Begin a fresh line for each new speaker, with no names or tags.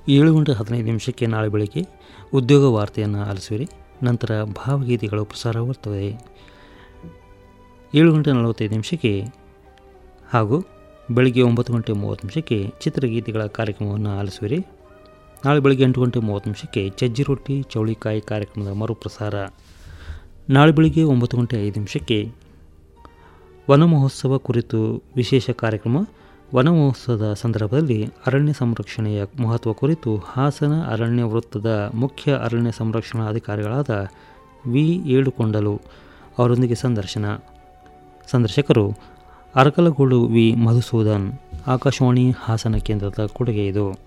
ಏಳು ಗಂಟೆ ಹದಿನೈದು ನಿಮಿಷಕ್ಕೆ ನಾಳೆ ಬೆಳಗ್ಗೆ ಉದ್ಯೋಗ ವಾರ್ತೆಯನ್ನು ಆಲಿಸುವಿರಿ ನಂತರ ಭಾವಗೀತೆಗಳು ಪ್ರಸಾರವಾಗುತ್ತವೆ ಏಳು ಗಂಟೆ ನಲವತ್ತೈದು ನಿಮಿಷಕ್ಕೆ ಹಾಗೂ ಬೆಳಗ್ಗೆ ಒಂಬತ್ತು ಗಂಟೆ ಮೂವತ್ತು ನಿಮಿಷಕ್ಕೆ ಚಿತ್ರಗೀತೆಗಳ ಕಾರ್ಯಕ್ರಮವನ್ನು ಆಲಿಸುವಿರಿ ನಾಳೆ ಬೆಳಗ್ಗೆ ಎಂಟು ಗಂಟೆ ಮೂವತ್ತು ನಿಮಿಷಕ್ಕೆ ಚಜ್ಜಿ ರೊಟ್ಟಿ ಚೌಳಿಕಾಯಿ ಕಾರ್ಯಕ್ರಮದ ಮರುಪ್ರಸಾರ ನಾಳೆ ಬೆಳಗ್ಗೆ ಒಂಬತ್ತು ಗಂಟೆ ಐದು ನಿಮಿಷಕ್ಕೆ ವನ ಮಹೋತ್ಸವ ಕುರಿತು ವಿಶೇಷ ಕಾರ್ಯಕ್ರಮ ವನ ಮಹೋತ್ಸವದ ಸಂದರ್ಭದಲ್ಲಿ ಅರಣ್ಯ ಸಂರಕ್ಷಣೆಯ ಮಹತ್ವ ಕುರಿತು ಹಾಸನ ಅರಣ್ಯ ವೃತ್ತದ ಮುಖ್ಯ ಅರಣ್ಯ ಸಂರಕ್ಷಣಾ ಅಧಿಕಾರಿಗಳಾದ ವಿ ಏಳುಕೊಂಡಲು ಅವರೊಂದಿಗೆ ಸಂದರ್ಶನ ಸಂದರ್ಶಕರು ಅರಕಲಗೂಡು ವಿ ಮಧುಸೂದನ್ ಆಕಾಶವಾಣಿ ಹಾಸನ ಕೇಂದ್ರದ ಕೊಡುಗೆ ಇದು